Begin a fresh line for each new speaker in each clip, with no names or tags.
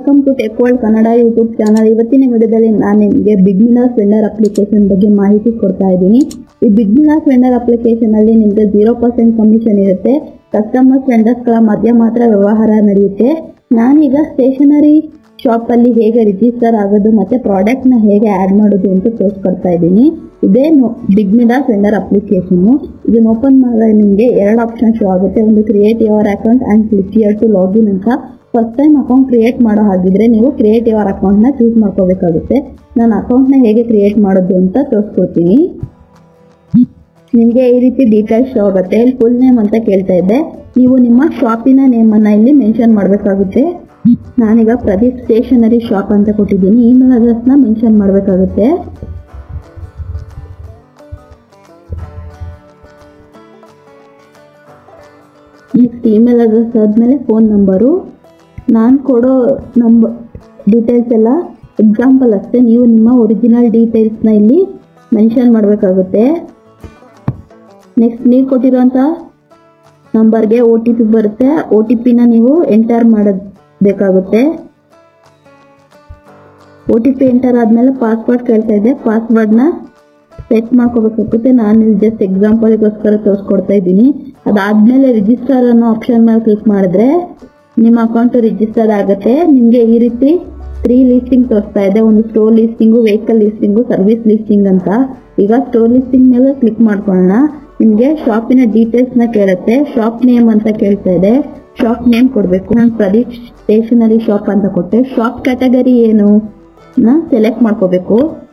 welcome to tech world Kannada YouTube channel ಇವತ್ತಿನ ವಿಡಿಯೋದಲ್ಲಿ ನಾನು ನಿಮಗೆ ಬಿಗ್ ಮಿನಾಸ್ ವೆಂಡರ್ ಅಪ್ಲಿಕೇಶನ್ ಬಗ್ಗೆ ಮಾಹಿತಿ ಕೊಡ್ತಾ ಇದ್ದೀನಿ ಈ ಬಿಗ್ ಮಿನಾಸ್ ವೆಂಡರ್ ಅಪ್ಲಿಕೇಶನ್ ಅಲ್ಲಿ ನಿಮಗೆ ಜೀರೋ ಪರ್ಸೆಂಟ್ ಕಮಿಷನ್ ಇರುತ್ತೆ ಕಸ್ಟಮರ್ಸ್ ವೆಂಡರ್ಸ್ಗಳ ಮಧ್ಯ ಮಾತ್ರ ವ್ಯವಹಾರ ನಡೆಯುತ್ತೆ ನಾನೀಗ ಸ್ಟೇಷನರಿ ಶಾಪ್ ಅಲ್ಲಿ ಹೇಗೆ ರಿಜಿಸ್ಟರ್ ಆಗೋದು ಮತ್ತೆ ಪ್ರಾಡಕ್ಟ್ ನ ಹೇಗೆ ಆಡ್ ಮಾಡೋದು ಅಂತ ತೋರಿಸ್ಕೊಡ್ತಾ ಇದ್ದೀನಿ ಇದೇ ಬಿಗ್ ಮಿಡಾಸ್ ವೆಂಡರ್ ಅಪ್ಲಿಕೇಶನ್ ಇದನ್ನ ಓಪನ್ ಮಾಡಿದ್ರೆ ನಿಮಗೆ ಎರಡು ಆಪ್ಷನ್ ಶೋ ಆಗುತ್ತೆ ಒಂದು create your account and click here to login ಅಂತ ಫಸ್ಟ್ ಟೈಮ್ ಅಕೌಂಟ್ ಕ್ರಿಯೇಟ್ ಮಾಡೋ ಹಾಗಿದ್ರೆ ನೀವು ಕ್ರಿಯೇಟ್ ಯುವರ್ ಅಕೌಂಟ್ ನ ಚೂಸ್ ಮಾಡ್ಕೋಬೇಕಾಗುತ್ತೆ ನಾನು ಅಕೌಂಟ್ ನ ಹೇಗೆ ಕ್ರಿಯೇಟ್ ಮಾಡೋದು ಅಂತ ತೋರಿಸ್ಕೊಡ್ತೀನಿ ನಿಮಗೆ ಈ ರೀತಿ ಡೀಟೇಲ್ಸ್ ಶೋ ಆಗುತ್ತೆ ಇಲ್ಲಿ ಫುಲ್ ನೇಮ್ ಅಂತ ಕೇಳ್ತಾ ಇದ್ದೆ ನೀವು ನಿಮ್ಮ ಶಾಪಿನ ನೇಮ್ ಅನ್ನ ಇಲ್ಲಿ ಮೆನ್ಷನ್ ಮಾಡಬೇಕಾಗುತ್ತೆ ನಾನೀಗ ಪ್ರದೀಪ್ ಸ್ಟೇಷನರಿ ಶಾಪ್ ಅಂತ ಕೊಟ್ಟಿದ್ದೀನಿ ಇಮೇಲ್ ಅಡ್ರೆಸ್ ನ ಮೆನ್ಷನ್ ಮಾಡಬೇಕಾಗುತ್ತೆ ನೆಕ್ಸ್ಟ್ ಇಮೇಲ್ ಅಡ್ರೆಸ್ ಆದಮೇಲೆ ಫೋನ್ ನಂಬರು ನಾನು ಕೊಡೋ ನಂಬರ್ ಡೀಟೇಲ್ಸ್ ಎಲ್ಲ ಎಕ್ಸಾಂಪಲ್ ಅಷ್ಟೇ ನೀವು ನಿಮ್ಮ ಒರಿಜಿನಲ್ ಡೀಟೇಲ್ಸ್ನ ಇಲ್ಲಿ ಮೆನ್ಷನ್ ಮಾಡಬೇಕಾಗುತ್ತೆ ನೆಕ್ಸ್ಟ್ ನೀವು ಕೊಟ್ಟಿರೋಂಥ ನಂಬರ್ಗೆ ಒ ಟಿ ಪಿ ಬರುತ್ತೆ ಒ ಟಿ ಪಿನ ನೀವು ಎಂಟರ್ ಮಾಡಬೇಕಾಗುತ್ತೆ ಒ ಟಿ ಪಿ ಎಂಟರ್ ಆದಮೇಲೆ ಪಾಸ್ವರ್ಡ್ ಕೇಳ್ತಾ ಇದೆ ಪಾಸ್ವರ್ಡ್ನ ಸೆಟ್ ಮಾಡ್ಕೋಬೇಕಾಗುತ್ತೆ ನಾನು ಇಲ್ಲಿ ಜಸ್ಟ್ ಎಕ್ಸಾಂಪಲ್ಗೋಸ್ಕರ ತೋರಿಸ್ಕೊಡ್ತಾ ಇದ್ದೀನಿ ಅದಾದ್ಮೇಲೆ ರಿಜಿಸ್ಟರ್ ಅನ್ನೋ ಆಪ್ಷನ್ ಮೇಲೆ ಕ್ಲಿಕ್ ಮಾಡಿದ್ರೆ ನಿಮ್ಮ ಅಕೌಂಟ್ ರಿಜಿಸ್ಟರ್ ಆಗುತ್ತೆ ನಿಮಗೆ ಈ ರೀತಿ ತ್ರೀ ಲಿಸ್ಟಿಂಗ್ ತೋರಿಸ್ತಾ ಇದೆ ಒಂದು store listing vehicle listing service listing ಅಂತ ಈಗ ಸ್ಟೋರ್ ಲಿಸ್ಟಿಂಗ್ ಮೇಲೆ ಕ್ಲಿಕ್ ಮಾಡ್ಕೊಳ್ಳೋಣ ನಿಮಗೆ ಶಾಪಿನ ಡೀಟೇಲ್ಸ್ ನ ಕೇಳುತ್ತೆ ಶಾಪ್ ನೇಮ್ ಅಂತ ಕೇಳ್ತಾ ಇದೆ ಶಾಪ್ ನೇಮ್ ಕೊಡಬೇಕು ನಾನು ಪ್ರದೀಪ್ ಸ್ಟೇಷನರಿ ಶಾಪ್ ಅಂತ ಕೊಟ್ಟೆ ಶಾಪ್ ಕ್ಯಾಟಗರಿ ಏನು ನ ಸೆಲೆಕ್ಟ್ ಮಾಡ್ಕೋಬೇಕು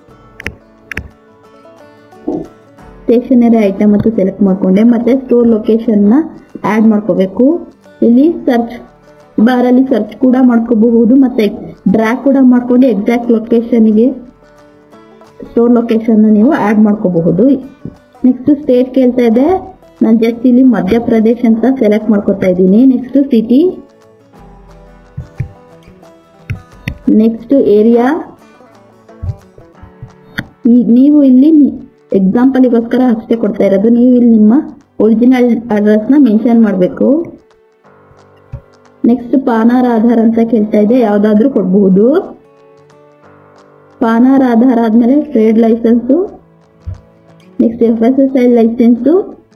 ಸ್ಟೇಷನರಿ ಐಟಮ್ ಅಂತ ಸೆಲೆಕ್ಟ್ ಮಾಡ್ಕೊಂಡೆ ಮತ್ತೆ ಸ್ಟೋರ್ ಲೊಕೇಶನ್ ನ ಆಡ್ ಮಾಡ್ಕೋಬೇಕು ಇಲ್ಲಿ ಸರ್ಚ್ ಬಾರಲ್ಲಿ ಸರ್ಚ್ ಕೂಡ ಮಾಡ್ಕೋಬಹುದು ಮತ್ತೆ ಡ್ರ್ಯಾಗ್ ಕೂಡ ಮಾಡ್ಕೊಂಡು ಎಕ್ಸಾಕ್ಟ್ ಲೊಕೇಶನ್ಗೆ ಸ್ಟೋರ್ ಲೊಕೇಶನ್ ನೀವು ಆಡ್ ಮಾಡ್ಕೋಬಹುದು ನೆಕ್ಸ್ಟ್ ಸ್ಟೇಟ್ ಕೇಳ್ತಾ ಇದೆ ನಾನು ಜಸ್ಟ್ ಇಲ್ಲಿ ಮಧ್ಯಪ್ರದೇಶ್ ಅಂತ ಸೆಲೆಕ್ಟ್ ಮಾಡ್ಕೊತಾ ಇದ್ದೀನಿ ನೆಕ್ಸ್ಟ್ ಸಿಟಿ ನೆಕ್ಸ್ಟ್ ಏರಿಯಾ ನೀವು ಇಲ್ಲಿ ಎಕ್ಸಾಂಪಲ್ಗೋಸ್ಕರ ಅಷ್ಟೇ ಕೊಡ್ತಾ ಇರೋದು ನೀವು ಇಲ್ಲಿ ನಿಮ್ಮ ಒರಿಜಿನಲ್ ಅಡ್ರೆಸ್ ನ ಮೆನ್ಷನ್ ಮಾಡಬೇಕು ನೆಕ್ಸ್ಟ್ ಪಾನಾರ್ ಆಧಾರ್ ಅಂತ ಕೇಳ್ತಾ ಇದೆ ಯಾವ್ದಾದ್ರೂ ಕೊಡಬಹುದು ಪಾನಾರ್ ಆಧಾರ್ ಆದ್ಮೇಲೆ trade license next F S S I license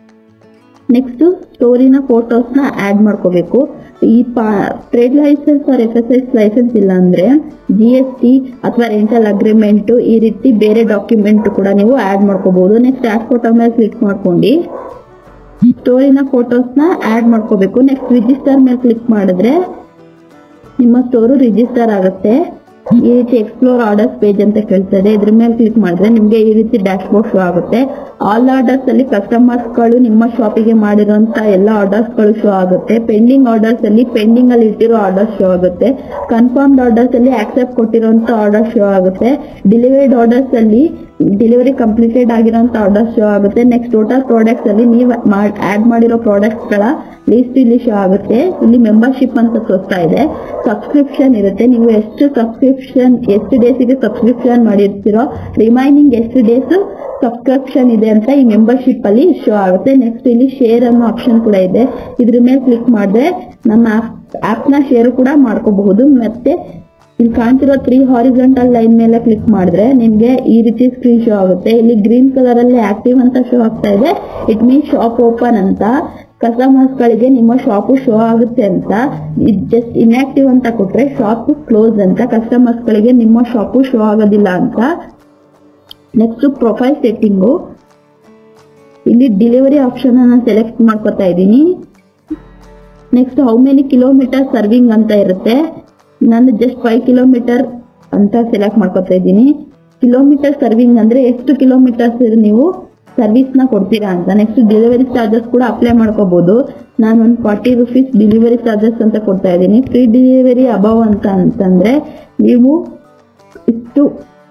next ಸ್ಟೋರಿನ ಫೋಟೋಸ್ನ ಆಡ್ ಮಾಡ್ಕೋಬೇಕು ಈ ಪಾ trade license or F S S license ಇಲ್ಲ ಅಂದ್ರೆ ಜಿ ಎಸ್ ಟಿ ಅಥವಾ ರೆಂಟಲ್ ಅಗ್ರಿಮೆಂಟ್ ಈ ರೀತಿ ಬೇರೆ ಡಾಕ್ಯುಮೆಂಟ್ ಕೂಡ ನೀವು ಆಡ್ ಮಾಡ್ಕೋಬಹುದು ನೆಕ್ಸ್ಟ್ ಆಡ್ ಫೋಟೋ ಮೇಲೆ ಕ್ಲಿಕ್ ಮಾಡ್ಕೊಂಡು ಸ್ಟೋರಿನ ಫೋಟೋಸ್ನ ಆಡ್ ಮಾಡ್ಕೋಬೇಕು ನೆಕ್ಸ್ಟ್ ರಿಜಿಸ್ಟರ್ ಮೇಲೆ ಕ್ಲಿಕ್ ಮಾಡಿದ್ರೆ ನಿಮ್ಮ ಸ್ಟೋರು ರಿಜಿಸ್ಟರ್ ಆಗುತ್ತೆ ಈ ರೀತಿ ಎಕ್ಸ್ಪ್ಲೋರ್ ಆರ್ಡರ್ಸ್ ಪೇಜ್ ಅಂತ ಕೇಳ್ತದೆ ಇದ್ರ ಮೇಲೆ ಕ್ಲಿಕ್ ಮಾಡಿದ್ರೆ ನಿಮ್ಗೆ ಈ ರೀತಿ ಡ್ಯಾಶ್ ಬೋರ್ಡ್ ಶೋ ಆಗುತ್ತೆ ಆಲ್ ಆರ್ಡರ್ಸ್ ಅಲ್ಲಿ ಕಸ್ಟಮರ್ಸ್ ಗಳು ನಿಮ್ಮ ಶಾಪಿಗೆ ಮಾಡಿರುವಂತ ಎಲ್ಲ ಆರ್ಡರ್ಸ್ ಗಳು ಶೋ ಆಗುತ್ತೆ ಪೆಂಡಿಂಗ್ ಆರ್ಡರ್ಸ್ ಅಲ್ಲಿ ಪೆಂಡಿಂಗ್ ಅಲ್ಲಿ ಇಟ್ಟಿರೋ ಆರ್ಡರ್ಸ್ ಶೋ ಆಗುತ್ತೆ ಕನ್ಫರ್ಮ್ಡ್ ಆರ್ಡರ್ಸ್ ಅಲ್ಲಿ ಆಕ್ಸೆಪ್ಟ್ ಕೊಟ್ಟಿರುವಂತ ಆರ್ಡರ್ ಶೋ ಆಗುತ್ತೆ ಡೆಲಿವರ್ಡ್ ಆರ್ಡರ್ಸ್ ಅಲ್ಲಿ ಡೆಲಿವರಿ ಕಂಪ್ಲೀಟೆಡ್ ಆಗಿರೋಂತ ಆರ್ಡರ್ಸ್ ಶೋ ಆಗುತ್ತೆ ನೆಕ್ಸ್ಟ್ ಟೋಟಲ್ ಪ್ರಾಡಕ್ಟ್ಸ್ ಅಲ್ಲಿ ನೀವು ಆಡ್ ಮಾಡಿರೋ ಪ್ರಾಡಕ್ಟ್ಸ್ ಗಳ ಲಿಸ್ಟ್ ಇಲ್ಲಿ ಶೋ ಆಗುತ್ತೆ ಇಲ್ಲಿ ಮೆಂಬರ್ಶಿಪ್ ಅಂತ ತೋರಿಸ್ತಾ ಇದೆ ಸಬ್ಸ್ಕ್ರಿಪ್ಷನ್ ಇರುತ್ತೆ ನೀವು ಎಷ್ಟು ಸಬ್ಸ್ಕ್ರಿಪ್ಷನ್ ಎಷ್ಟು ಡೇಸಿಗೆ ಸಬ್ಸ್ಕ್ರಿಪ್ಷನ್ ಮಾಡಿರ್ತೀರೋ ರಿಮೈನಿಂಗ್ ಎಷ್ಟು ಡೇಸ್ ಸಬ್ಸ್ಕ್ರಿಪ್ಷನ್ ಇದೆ ಅಂತ ಈ ಮೆಂಬರ್ಶಿಪ್ ಅಲ್ಲಿ ಶೋ ಆಗುತ್ತೆ ನೆಕ್ಸ್ಟ್ ಇಲ್ಲಿ ಶೇರ್ ಅನ್ನೋ ಆಪ್ಷನ್ ಕೂಡ ಇದೆ ಇದ್ರ ಮೇಲೆ ಕ್ಲಿಕ್ ಮಾಡಿದ್ರೆ ನಮ್ಮ ಆಪ್ ನ ಶೇರ್ ಕೂಡ ಮಾಡ್ಕೋಬಹುದು ಮತ್ತೆ ಇಲ್ಲಿ ಕಾಣ್ತಿರೋ ತ್ರೀ ಹಾರಿಜೆಂಟಲ್ ಲೈನ್ ಮೇಲೆ ಕ್ಲಿಕ್ ಮಾಡಿದ್ರೆ ನಿಮ್ಗೆ ಈ ರೀತಿ ಸ್ಕ್ರೀನ್ ಶೋ ಆಗುತ್ತೆ ಇಲ್ಲಿ ಗ್ರೀನ್ ಕಲರ್ ಅಲ್ಲಿ ಆಕ್ಟಿವ್ ಅಂತ ಶೋ ಆಗ್ತಾ ಇದೆ ಇಟ್ ಮೀನ್ಸ್ ಶಾಪ್ ಓಪನ್ ಅಂತ ಕಸ್ಟಮರ್ಸ್ ಗಳಿಗೆ ನಿಮ್ಮ ಶಾಪ್ ಶೋ ಆಗುತ್ತೆ ಅಂತ ಜಸ್ಟ್ ಇನ್ಆಕ್ಟಿವ್ ಅಂತ ಕೊಟ್ರೆ ಶಾಪ್ ಕ್ಲೋಸ್ ಅಂತ ಕಸ್ಟಮರ್ಸ್ ಗಳಿಗೆ ನಿಮ್ಮ ಶಾಪ್ ಶೋ ಆಗೋದಿಲ್ಲ ಅಂತ ನೆಕ್ಸ್ಟ್ ಪ್ರೊಫೈಲ್ ಸೆಟ್ಟಿಂಗು ಇಲ್ಲಿ ಡೆಲಿವರಿ ಆಪ್ಷನ್ ಅನ್ನ ಸೆಲೆಕ್ಟ್ ಮಾಡ್ಕೊತಾ ಇದ್ದೀನಿ next how many kilometre serving ಅಂತ ಇರುತ್ತೆ ನಾನು ಜಸ್ಟ್ ಫೈವ್ ಕಿಲೋಮೀಟರ್ ಅಂತ ಸೆಲೆಕ್ಟ್ ಮಾಡ್ಕೊತಾ ಇದ್ದೀನಿ ಕಿಲೋಮೀಟರ್ ಸರ್ವಿಂಗ್ ಅಂದ್ರೆ ಎಷ್ಟು ಕಿಲೋಮೀಟರ್ಸ್ ನೀವು ಸರ್ವಿಸ್ ನ ಕೊಡ್ತೀರಾ ಅಂತ ನೆಕ್ಸ್ಟ್ ಡೆಲಿವರಿ ಚಾರ್ಜಸ್ ಕೂಡ ಅಪ್ಲೈ ಮಾಡ್ಕೋಬಹುದು ನಾನು ಒಂದು ಫಾರ್ಟಿ ರುಪೀಸ್ ಡೆಲಿವರಿ ಚಾರ್ಜಸ್ ಅಂತ ಕೊಡ್ತಾ ಇದ್ದೀನಿ ಫ್ರೀ ಡೆಲಿವರಿ ಅಬವ್ ಅಂತ ಅಂತಂದ್ರೆ ನೀವು ಇಷ್ಟು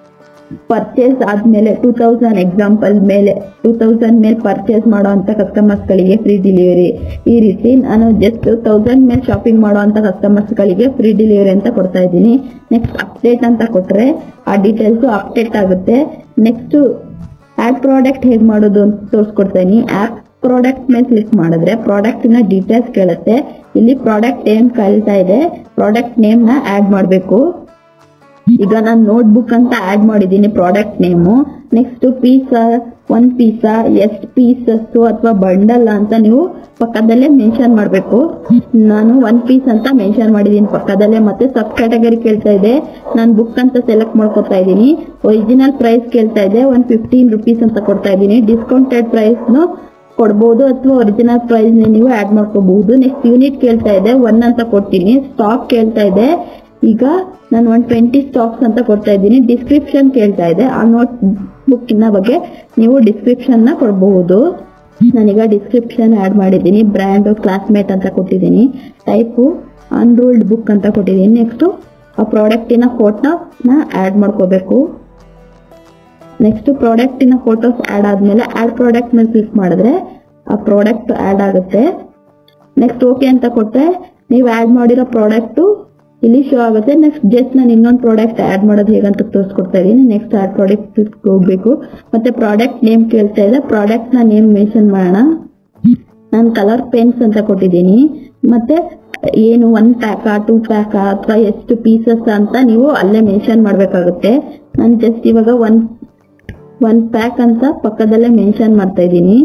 ಪರ್ಚೇಸ್ ಆದ್ಮೇಲೆ ಟೂ ತೌಸಂಡ್ ಎಕ್ಸಾಂಪಲ್ ಮೇಲೆ ಟೂ ತೌಸಂಡ್ ಮೇಲೆ ಪರ್ಚೇಸ್ ಮಾಡೋ ಅಂತ ಕಸ್ಟಮರ್ಸ್ ಗಳಿಗೆ ಫ್ರೀ ಡೆಲಿವರಿ ಈ ರೀತಿ ನಾನು ಜಸ್ಟ್ ತೌಸಂಡ್ ಮೇಲೆ ಶಾಪಿಂಗ್ ಮಾಡೋ ಅಂತ ಕಸ್ಟಮರ್ಸ್ ಗಳಿಗೆ ಫ್ರೀ ಡೆಲಿವರಿ ಅಂತ ಕೊಡ್ತಾ ಇದ್ದೀನಿ ನೆಕ್ಸ್ಟ್ ಅಪ್ಡೇಟ್ ಅಂತ ಕೊಟ್ರೆ ಆ ಡೀಟೇಲ್ಸ್ ಅಪ್ಡೇಟ್ ಆಗುತ್ತೆ ನೆಕ್ಸ್ಟ್ ಆಡ್ ಪ್ರಾಡಕ್ಟ್ ಹೇಗೆ ಮಾಡೋದು ಅಂತ ತೋರಿಸ್ಕೊಡ್ತಾ ಇದೀನಿ ಆಪ್ ಪ್ರಾಡಕ್ಟ್ ಮೇಲೆ ಕ್ಲಿಕ್ ಮಾಡಿದ್ರೆ ಪ್ರಾಡಕ್ಟ್ ನ ಡೀಟೇಲ್ಸ್ ಕೇಳುತ್ತೆ ಇಲ್ಲಿ ಪ್ರಾಡಕ್ಟ್ ನೇಮ್ ಕಳ್ತಾ ಇದೆ ಪ್ರಾಡಕ್ಟ್ ನೇಮ್ ನ ಆಡ್ ಮಾಡಬೇಕು ಈಗ ನಾನು ನೋಟ್ಬುಕ್ ಅಂತ ಆಡ್ ಮಾಡಿದ್ದೀನಿ product name next piece one piece ಎಷ್ಟು ಪೀಸಸ್ ಅಥವಾ ಬಂಡಲ್ ಅಂತ ನೀವು ಪಕ್ಕದಲ್ಲೇ ಮೆನ್ಷನ್ ಮಾಡಬೇಕು ನಾನು ಒನ್ ಪೀಸ್ ಅಂತ ಮೆನ್ಷನ್ ಮಾಡಿದ್ದೀನಿ ಪಕ್ಕದಲ್ಲೇ ಮತ್ತೆ ಸಬ್ ಕ್ಯಾಟಗರಿ ಕೇಳ್ತಾ ಇದೆ ನಾನು ಬುಕ್ ಅಂತ ಸೆಲೆಕ್ಟ್ ಮಾಡ್ಕೊತಾ ಇದ್ದೀನಿ ಒರಿಜಿನಲ್ ಪ್ರೈಸ್ ಕೇಳ್ತಾ ಇದೆ ಒನ್ ಫಿಫ್ಟೀನ್ ರುಪೀಸ್ ಅಂತ ಕೊಡ್ತಾ ಇದ್ದೀನಿ ಡಿಸ್ಕೌಂಟೆಡ್ ಪ್ರೈಸ್ನು ಕೊಡ್ಬೋದು ಅಥವಾ ಒರಿಜಿನಲ್ ಪ್ರೈಸ್ ನೀವು ಆಡ್ ಮಾಡ್ಕೋಬಹುದು ನೆಕ್ಸ್ಟ್ ಯೂನಿಟ್ ಕೇಳ್ತಾ ಇದೆ ಒನ್ ಅಂತ ಕೊಡ್ತೀನಿ ಸ್ಟಾಕ್ ಕೇಳ್ತಾ ಇದೆ ಈಗ ನಾನು ಒನ್ ಟ್ವೆಂಟಿ ಸ್ಟಾಕ್ಸ್ ಅಂತ ಕೊಡ್ತಾ ಇದ್ದೀನಿ ಡಿಸ್ಕ್ರಿಪ್ಷನ್ ಕೇಳ್ತಾ ಇದೆ ಆ ನೋಟ್ ಬುಕ್ಕಿನ ಬಗ್ಗೆ ನೀವು ಡಿಸ್ಕ್ರಿಪ್ಷನ್ ನ ಕೊಡಬಹುದು ನಾನೀಗ ಡಿಸ್ಕ್ರಿಪ್ಷನ್ ಆಡ್ ಮಾಡಿದ್ದೀನಿ ಬ್ರ್ಯಾಂಡ್ ಕ್ಲಾಸ್ಮೇಟ್ ಅಂತ ಕೊಟ್ಟಿದ್ದೀನಿ ಟೈಪು ಅನ್ರೂಲ್ಡ್ ಬುಕ್ ಅಂತ ಕೊಟ್ಟಿದ್ದೀನಿ ನೆಕ್ಸ್ಟ್ ಆ ಪ್ರಾಡಕ್ಟಿನ ಫೋಟೋನ ಆಡ್ ಮಾಡ್ಕೋಬೇಕು ನೆಕ್ಸ್ಟ್ ಪ್ರಾಡಕ್ಟಿನ ಫೋಟೋಸ್ ಆಡ್ ಆದ್ಮೇಲೆ ಆಡ್ ಪ್ರಾಡಕ್ಟ್ ಮೇಲೆ ಕ್ಲಿಕ್ ಮಾಡಿದ್ರೆ ಆ ಪ್ರಾಡಕ್ಟ್ ಆಡ್ ಆಗುತ್ತೆ ನೆಕ್ಸ್ಟ್ ಓಕೆ ಅಂತ ಕೊಟ್ಟರೆ ನೀವು ಆಡ್ ಮಾಡಿರೋ ಪ್ರಾಡಕ್ಟ್ ಇಲ್ಲಿ ಶೋ ಆಗುತ್ತೆ ನೆಕ್ಸ್ಟ್ ಜಸ್ಟ್ ನಾನು ಇನ್ನೊಂದು ಪ್ರಾಡಕ್ಟ್ ಆಡ್ ಮಾಡೋದು ಹೇಗಂತ ತೋರಿಸ್ಕೊಡ್ತಾ ಇದ್ದೀನಿ ನೆಕ್ಸ್ಟ್ ಆಡ್ ಪ್ರಾಡಕ್ಟ್ ಹೋಗ್ಬೇಕು ಮತ್ತೆ ಪ್ರಾಡಕ್ಟ್ ನೇಮ್ ಕೇಳ್ತಾ ಇದೆ ಪ್ರಾಡಕ್ಟ್ ನ ನೇಮ್ ಮೆನ್ಷನ್ ಮಾಡೋಣ ನಾನು ಕಲರ್ ಪೆನ್ಸ್ ಅಂತ ಕೊಟ್ಟಿದ್ದೀನಿ ಮತ್ತೆ ಏನು ಒನ್ ಪ್ಯಾಕಾ ಟೂ ಪ್ಯಾಕಾ ಅಥವಾ ಎಷ್ಟು ಪೀಸಸ್ ಅಂತ ನೀವು ಅಲ್ಲೇ ಮೆನ್ಷನ್ ಮಾಡಬೇಕಾಗುತ್ತೆ ನಾನು ಜಸ್ಟ್ ಇವಾಗ ಒನ್ ಒನ್ ಪ್ಯಾಕ್ ಅಂತ ಪಕ್ಕದಲ್ಲೇ ಮೆನ್ಷನ್ ಮಾಡ್ತಾ ಇದ್ದೀನಿ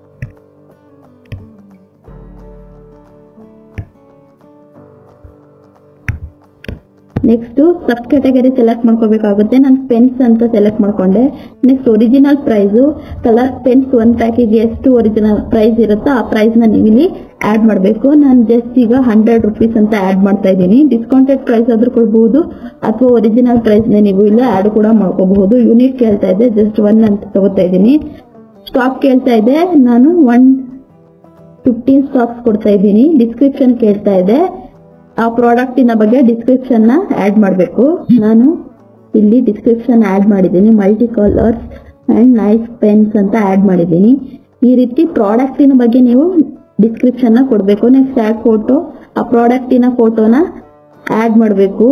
ನೆಕ್ಸ್ಟ್ ಸಬ್ ಕ್ಯಾಟಗರಿ ಸೆಲೆಕ್ಟ್ ಮಾಡ್ಕೋಬೇಕಾಗುತ್ತೆ ನಾನು ಪೆನ್ಸ್ ಅಂತ ಸೆಲೆಕ್ಟ್ ಮಾಡ್ಕೊಂಡೆ next original price colour pens one ಪ್ಯಾಕಿಗೆ ಎಷ್ಟು ಒರಿಜಿನಲ್ ಪ್ರೈಸ್ ಇರುತ್ತೋ ಆ ಪ್ರೈಸ್ ನ ನೀವು ಇಲ್ಲಿ ಆಡ್ ಮಾಡಬೇಕು ನಾನು ಜಸ್ಟ್ ಈಗ ಹಂಡ್ರೆಡ್ ರುಪೀಸ್ ಅಂತ ಆಡ್ ಮಾಡ್ತಾ ಇದ್ದೀನಿ ಡಿಸ್ಕೌಂಟೆಡ್ ಪ್ರೈಸ್ ಆದ್ರೂ ಕೊಡ್ಬಹುದು ಅಥವಾ ಒರಿಜಿನಲ್ ಪ್ರೈಸ್ ನ ನೀವು ಇಲ್ಲಿ ಆಡ್ ಕೂಡ ಮಾಡ್ಕೋಬಹುದು ಯೂನಿಟ್ ಕೇಳ್ತಾ ಇದೆ ಜಸ್ಟ್ ಒನ್ ಅಂತ ತಗೋತಾ ಇದ್ದೀನಿ ಸ್ಟಾಕ್ ಕೇಳ್ತಾ ಇದೆ ನಾನು ಒನ್ ಫಿಫ್ಟೀನ್ ಸ್ಟಾಕ್ಸ್ ಕೊಡ್ತಾ ಇದ್ದೀನಿ ಡಿಸ್ಕ್ರಿಪ್ಷನ್ ಕೇಳ್ತಾ ಇದೆ ಆ ಪ್ರಾಡಕ್ಟಿನ ಬಗ್ಗೆ ಡಿಸ್ಕ್ರಿಪ್ಷನ್ ನ ಆಡ್ ಮಾಡಬೇಕು ನಾನು ಇಲ್ಲಿ ಡಿಸ್ಕ್ರಿಪ್ಷನ್ ಆಡ್ ಮಾಡಿದ್ದೀನಿ multi colours and nice pens ಅಂತ ಆಡ್ ಮಾಡಿದ್ದೀನಿ ಈ ರೀತಿ ಪ್ರಾಡಕ್ಟಿನ ಬಗ್ಗೆ ನೀವು ಡಿಸ್ಕ್ರಿಪ್ಷನ್ ನ ಕೊಡಬೇಕು ನೆಕ್ಸ್ಟ್ ಆಡ್ ಫೋಟೋ ಆ ಪ್ರಾಡಕ್ಟಿನ ಫೋಟೋನ ಆಡ್ ಮಾಡಬೇಕು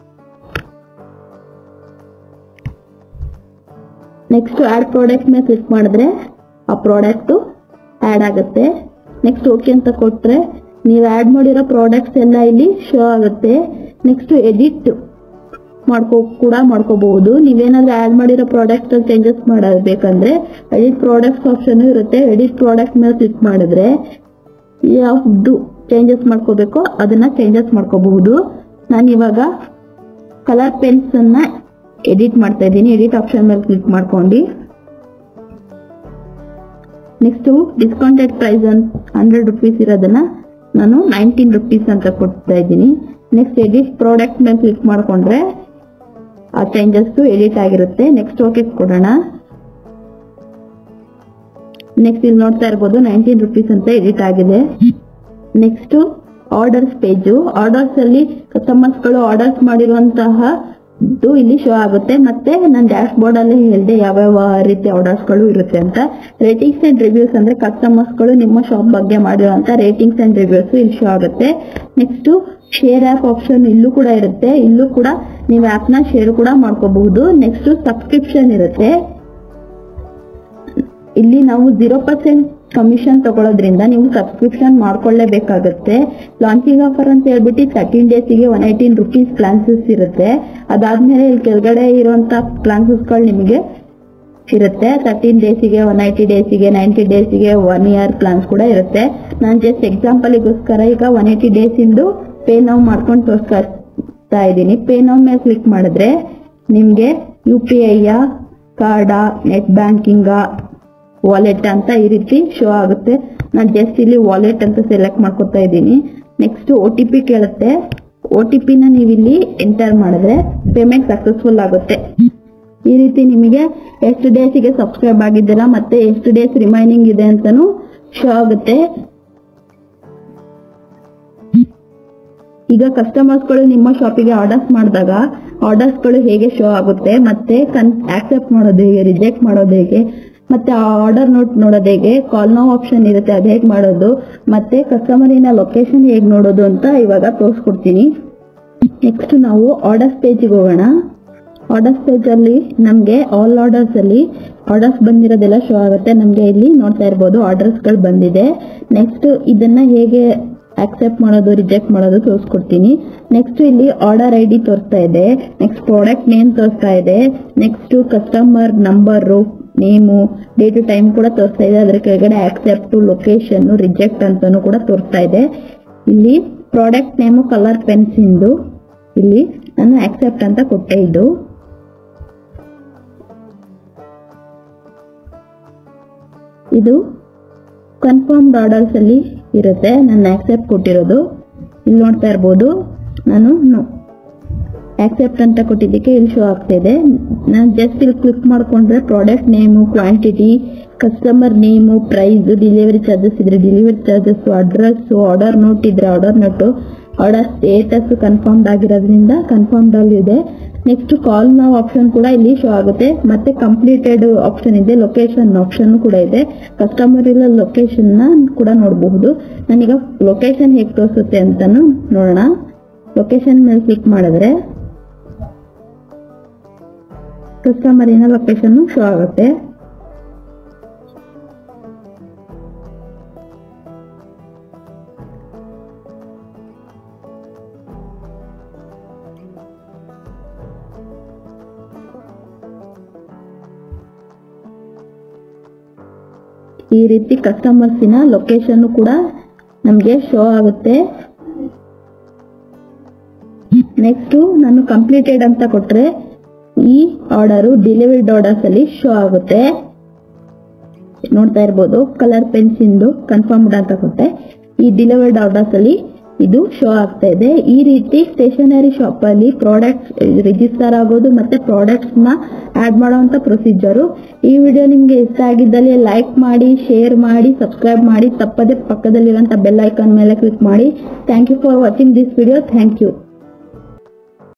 ನೆಕ್ಸ್ಟ್ ಆಡ್ ಪ್ರಾಡಕ್ಟ್ ಮೇಲೆ ಕ್ಲಿಕ್ ಮಾಡಿದ್ರೆ ಆ ಪ್ರಾಡಕ್ಟ್ ಆಡ್ ಆಗುತ್ತೆ ನೆಕ್ಸ್ಟ್ ಓಕೆ ಅಂತ ಕೊಟ್ರೆ ನೀವು ಆಡ್ ಮಾಡಿರೋ ಪ್ರಾಡಕ್ಟ್ಸ್ ಎಲ್ಲ ಇಲ್ಲಿ ಶೋ ಆಗುತ್ತೆ ನೆಕ್ಸ್ಟ್ ಎಡಿಟ್ ಮಾಡ್ಕೋ ಕೂಡ ಮಾಡ್ಕೋಬಹುದು ನೀವೇನಾದ್ರೂ ಆಡ್ ಮಾಡಿರೋ ಪ್ರಾಡಕ್ಟ್ ಚೇಂಜಸ್ ಮಾಡಬೇಕಂದ್ರೆ ಎಡಿಟ್ ಪ್ರಾಡಕ್ಟ್ಸ್ ಆಪ್ಷನ್ ಇರುತ್ತೆ ಎಡಿಟ್ ಪ್ರಾಡಕ್ಟ್ ಮೇಲೆ ಕ್ಲಿಕ್ ಮಾಡಿದ್ರೆ ಯಾವ್ದು ಚೇಂಜಸ್ ಮಾಡ್ಕೋಬೇಕೋ ಅದನ್ನ ಚೇಂಜಸ್ ಮಾಡ್ಕೋಬಹುದು ನಾನು ಇವಾಗ ಕಲರ್ ಪೆನ್ಸ್ ಅನ್ನ ಎಡಿಟ್ ಮಾಡ್ತಾ ಇದ್ದೀನಿ ಎಡಿಟ್ ಆಪ್ಷನ್ ಮೇಲೆ ಕ್ಲಿಕ್ ಮಾಡ್ಕೊಂಡು next discounted price hundred rupees ಇರೋದನ್ನ ನಾನು ನೈನ್ಟೀನ್ ರುಪೀಸ್ ಅಂತ ಕೊಡ್ತಾ ಇದ್ದೀನಿ ನೆಕ್ಸ್ಟ್ ಎಡಿಟ್ ಪ್ರಾಡಕ್ಟ್ ಮೇಲೆ ಕ್ಲಿಕ್ ಮಾಡ್ಕೊಂಡ್ರೆ ಆ ಚೇಂಜಸ್ ಎಡಿಟ್ ಆಗಿರುತ್ತೆ ನೆಕ್ಸ್ಟ್ ಓಕೆ ಕೊಡೋಣ ನೆಕ್ಸ್ಟ್ ಇಲ್ಲಿ ನೋಡ್ತಾ ಇರ್ಬೋದು ನೈನ್ಟೀನ್ ರುಪೀಸ್ ಅಂತ ಎಡಿಟ್ ಆಗಿದೆ ನೆಕ್ಸ್ಟ್ ಆರ್ಡರ್ಸ್ ಪೇಜು ಆರ್ಡರ್ಸ್ ಅಲ್ಲಿ ಕಸ್ಟಮರ್ಸ್ ಗಳು ಆರ್ಡರ್ಸ್ ಮಾಡಿರುವಂತಹ ಇದು ಇಲ್ಲಿ ಶೋ ಆಗುತ್ತೆ ಮತ್ತೆ ನಾನು ಡ್ಯಾಶ್ ಬೋರ್ಡ್ ಅಲ್ಲಿ ಹೇಳಿದೆ ಯಾವ್ಯಾವ ರೀತಿ ಆರ್ಡರ್ಸ್ ಗಳು ಇರುತ್ತೆ ಅಂತ ರೇಟಿಂಗ್ಸ್ ಅಂಡ್ ರಿವ್ಯೂಸ್ ಅಂದ್ರೆ ಕಸ್ಟಮರ್ಸ್ ಗಳು ನಿಮ್ಮ ಶಾಪ್ ಬಗ್ಗೆ ಮಾಡಿರುವಂತ ರೇಟಿಂಗ್ಸ್ ಅಂಡ್ ರಿವ್ಯೂಸ್ ಇಲ್ಲಿ ಶೋ ಆಗುತ್ತೆ ನೆಕ್ಸ್ಟ್ ಶೇರ್ ಆಪ್ ಆಪ್ಷನ್ ಇಲ್ಲೂ ಕೂಡ ಇರುತ್ತೆ ಇಲ್ಲೂ ಕೂಡ ನೀವು ಆಪ್ ನ ಶೇರ್ ಕೂಡ ಮಾಡ್ಕೋಬಹುದು ನೆಕ್ಸ್ಟ್ ಸಬ್ಸ್ಕ್ರಿಪ್ಷನ್ ಇರುತ್ತೆ ಇಲ್ಲಿ ನಾವು ಜೀರೋ ಪರ್ಸೆಂಟ್ ಕಮಿಷನ್ ತಗೊಳ್ಳೋದ್ರಿಂದ ನೀವು ಸಬ್ಸ್ಕ್ರಿಪ್ಷನ್ ಮಾಡ್ಕೊಳ್ಳೇಬೇಕಾಗುತ್ತೆ ಲಾಂಚಿಂಗ್ ಆಫರ್ ಅಂತ ಹೇಳ್ಬಿಟ್ಟು ತರ್ಟೀನ್ ಡೇಸಿಗೆ ಒನ್ ಏಯ್ಟೀನ್ ರುಪೀಸ್ ಪ್ಲಾನ್ಸಸ್ ಇರುತ್ತೆ ಅದಾದ್ಮೇಲೆ ಇಲ್ಲಿ ಕೆಳಗಡೆ ಇರುವಂತ ಪ್ಲಾನ್ಸಸ್ಗಳು ನಿಮಗೆ ಇರುತ್ತೆ ತರ್ಟೀನ್ ಡೇಸಿಗೆ ಒನ್ ಏಯ್ಟಿ ಡೇಸಿಗೆ ನೈಂಟಿ ಡೇಸಿಗೆ ಒನ್ ಇಯರ್ ಪ್ಲಾನ್ಸ್ ಕೂಡ ಇರುತ್ತೆ ನಾನು ಜಸ್ಟ್ ಎಕ್ಸಾಂಪಲ್ಗೋಸ್ಕರ ಈಗ ಒನ್ ಏಯ್ಟಿ ಡೇಸ್ ಇಂದು ಪೇ ನಾವು ಮಾಡ್ಕೊಂಡು ತೋರಿಸ್ತಾ ಇದ್ದೀನಿ ಪೇ ನಾವು ಮೇಲೆ ಕ್ಲಿಕ್ ಮಾಡಿದ್ರೆ ನಿಮಗೆ ಯು ಪಿ ಐಯ ಕಾರ್ಡಾ ನೆಟ್ ಬ್ಯಾಂಕಿಂಗ ವಾಲೆಟ್ ಅಂತ ಈ ರೀತಿ ಶೋ ಆಗುತ್ತೆ ನಾನು ಜಸ್ಟ್ ಇಲ್ಲಿ ವಾಲೆಟ್ ಅಂತ ಸೆಲೆಕ್ಟ್ ಮಾಡ್ಕೊತಾ ಇದ್ದೀನಿ ನೆಕ್ಸ್ಟ್ ಒ ಟಿ ಪಿ ಕೇಳುತ್ತೆ ಒ ಟಿ ಪಿನ ನೀವು ಇಲ್ಲಿ ಎಂಟರ್ ಮಾಡಿದ್ರೆ ಪೇಮೆಂಟ್ ಸಕ್ಸಸ್ಫುಲ್ ಆಗುತ್ತೆ ಈ ರೀತಿ ನಿಮಗೆ ಎಷ್ಟು ಡೇಸಿಗೆ ಸಬ್ಸ್ಕ್ರೈಬ್ ಆಗಿದ್ದೀರಾ ಮತ್ತೆ ಎಷ್ಟು ಡೇಸ್ ರಿಮೈನಿಂಗ್ ಇದೆ ಅಂತಾನು ಶೋ ಆಗುತ್ತೆ ಈಗ ಕಸ್ಟಮರ್ಸ್ ಗಳು ನಿಮ್ಮ ಶಾಪಿಗೆ ಆರ್ಡರ್ಸ್ ಮಾಡಿದಾಗ ಆರ್ಡರ್ಸ್ ಗಳು ಹೇಗೆ ಶೋ ಆಗುತ್ತೆ ಮತ್ತೆ ಆಕ್ಸೆಪ್ಟ್ ಮಾಡೋದು ಹೇಗೆ ರಿಜೆಕ್ಟ್ ಮಾಡೋದು ಹೇಗೆ ಮತ್ತೆ ಆ ಆರ್ಡರ್ ನೋಟ್ ನೋಡೋದು ಹೇಗೆ ಕಾಲ್ ನೋ ಆಪ್ಷನ್ ಇರುತ್ತೆ ಅದು ಹೇಗೆ ಮಾಡೋದು ಮತ್ತೆ ಕಸ್ಟಮರಿನ ಲೊಕೇಶನ್ ಹೇಗೆ ನೋಡೋದು ಅಂತ ಇವಾಗ ತೋರಿಸ್ಕೊಡ್ತೀನಿ ನೆಕ್ಸ್ಟ್ ನಾವು ಆರ್ಡರ್ಸ್ ಪೇಜಿಗೆ ಹೋಗೋಣ ಆರ್ಡರ್ಸ್ ಪೇಜ್ ಅಲ್ಲಿ ನಮಗೆ ಆಲ್ ಆರ್ಡರ್ಸ್ ಅಲ್ಲಿ ಆರ್ಡರ್ಸ್ ಬಂದಿರೋದೆಲ್ಲ ಶೋ ಆಗುತ್ತೆ ನಮಗೆ ಇಲ್ಲಿ ನೋಡ್ತಾ ಇರ್ಬೋದು ಆರ್ಡರ್ಸ್ ಗಳು ಬಂದಿದೆ ನೆಕ್ಸ್ಟ್ ಇದನ್ನ ಹೇಗೆ ಆಕ್ಸೆಪ್ಟ್ ಮಾಡೋದು ರಿಜೆಕ್ಟ್ ಮಾಡೋದು ತೋರಿಸ್ಕೊಡ್ತೀನಿ ನೆಕ್ಸ್ಟ್ ಇಲ್ಲಿ ಆರ್ಡರ್ ಐ ಡಿ ತೋರಿಸ್ತಾ ಇದೆ ನೆಕ್ಸ್ಟ್ ಪ್ರಾಡಕ್ಟ್ ನೇಮ್ ತೋರಿಸ್ತಾ ಇದೆ next customer number name date time ಕೂಡ ತೋರಿಸ್ತಾ ಇದೆ ಅದರ ಕೆಳಗಡೆ ಆಕ್ಸೆಪ್ಟ್ ಲೊಕೇಶನ್ ರಿಜೆಕ್ಟ್ ಅಂತಾನು ಕೂಡ ತೋರಿಸ್ತಾ ಇದೆ ಇಲ್ಲಿ ಪ್ರಾಡಕ್ಟ್ ನೇಮು ಕಲರ್ ಪೆನ್ಸಿಂದು ಇಲ್ಲಿ ನಾನು ಆಕ್ಸೆಪ್ಟ್ ಅಂತ ಕೊಟ್ಟೆ ಇದು ಇದು ಕನ್ಫರ್ಮ್ಡ್ ಆರ್ಡರ್ಸ್ ಅಲ್ಲಿ ಇರುತ್ತೆ ನಾನು ಆಕ್ಸೆಪ್ಟ್ ಕೊಟ್ಟಿರೋದು ಇಲ್ಲಿ ನೋಡ್ತಾ ಇರ್ಬೋದು ನಾನು ಆಕ್ಸೆಪ್ಟ್ ಅಂತ ಕೊಟ್ಟಿದ್ದಕ್ಕೆ ಇಲ್ಲಿ ಶೋ ಆಗ್ತಾ ಇದೆ ನಾನು ಜಸ್ಟ್ ಇಲ್ಲಿ ಕ್ಲಿಕ್ ಮಾಡ್ಕೊಂಡ್ರೆ product name quantity customer name price delivery charges ಇದ್ರೆ delivery charges address order note ಇದ್ರೆ order note order status confirmed ಆಗಿರೋದ್ರಿಂದ ಕನ್ಫರ್ಮ್ಡ್ ಅಲ್ಲಿ ಇದೆ ನೆಕ್ಸ್ಟ್ ಕಾಲ್ ನಾವು ಆಪ್ಷನ್ ಕೂಡ ಇಲ್ಲಿ ಶೋ ಆಗುತ್ತೆ ಮತ್ತೆ ಕಂಪ್ಲೀಟೆಡ್ ಆಪ್ಷನ್ ಇದೆ ಲೊಕೇಶನ್ ಆಪ್ಷನ್ ಕೂಡ ಇದೆ ಕಸ್ಟಮರ್ ಇಲ್ಲ ಲೊಕೇಶನ್ ನ ಕೂಡ ನೋಡಬಹುದು ನಾನೀಗ ಲೊಕೇಶನ್ ಹೇಗೆ ತೋರಿಸುತ್ತೆ ಅಂತಾನು ನೋಡೋಣ ಲೊಕೇಶನ್ ಮೇಲೆ ಕ್ಲಿಕ್ ಮಾಡಿದ್ರೆ ಕಸ್ಟಮರಿನ ಲೊಕೇಶನ್ ಶೋ ಆಗುತ್ತೆ ಈ ರೀತಿ ಕಸ್ಟಮರ್ಸಿನ ಲೊಕೇಶನ್ ಕೂಡ ನಮಗೆ ಶೋ ಆಗುತ್ತೆ ನೆಕ್ಸ್ಟ್ ನಾನು ಕಂಪ್ಲೀಟೆಡ್ ಅಂತ ಕೊಟ್ರೆ ಈ ಆರ್ಡರು ಡೆಲಿವರ್ಡ್ ಆರ್ಡರ್ಸ್ ಅಲ್ಲಿ ಶೋ ಆಗುತ್ತೆ ನೋಡ್ತಾ ಇರ್ಬೋದು ಕಲರ್ ಪೆನ್ಸಿಂದು ಕನ್ಫರ್ಮ್ಡ್ ಅಂತ ಕೊಟ್ಟೆ ಈ ಡೆಲಿವರ್ಡ್ ಆರ್ಡರ್ಸ್ ಅಲ್ಲಿ ಇದು ಶೋ ಆಗ್ತಾ ಇದೆ ಈ ರೀತಿ ಸ್ಟೇಷನರಿ ಶಾಪ್ ಅಲ್ಲಿ ಪ್ರಾಡಕ್ಟ್ಸ್ ರಿಜಿಸ್ಟರ್ ಆಗೋದು ಮತ್ತೆ ಪ್ರಾಡಕ್ಟ್ಸ್ ನ ಆಡ್ ಮಾಡುವಂತ ಪ್ರೊಸೀಜರು ಈ ವಿಡಿಯೋ ನಿಮ್ಗೆ ಇಷ್ಟ ಆಗಿದ್ದಲ್ಲಿ ಲೈಕ್ ಮಾಡಿ ಶೇರ್ ಮಾಡಿ ಸಬ್ಸ್ಕ್ರೈಬ್ ಮಾಡಿ ತಪ್ಪದೆ ಪಕ್ಕದಲ್ಲಿರುವಂತ ಬೆಲ್ ಐಕಾನ್ ಮೇಲೆ ಕ್ಲಿಕ್ ಮಾಡಿ thank you for watching this video thank you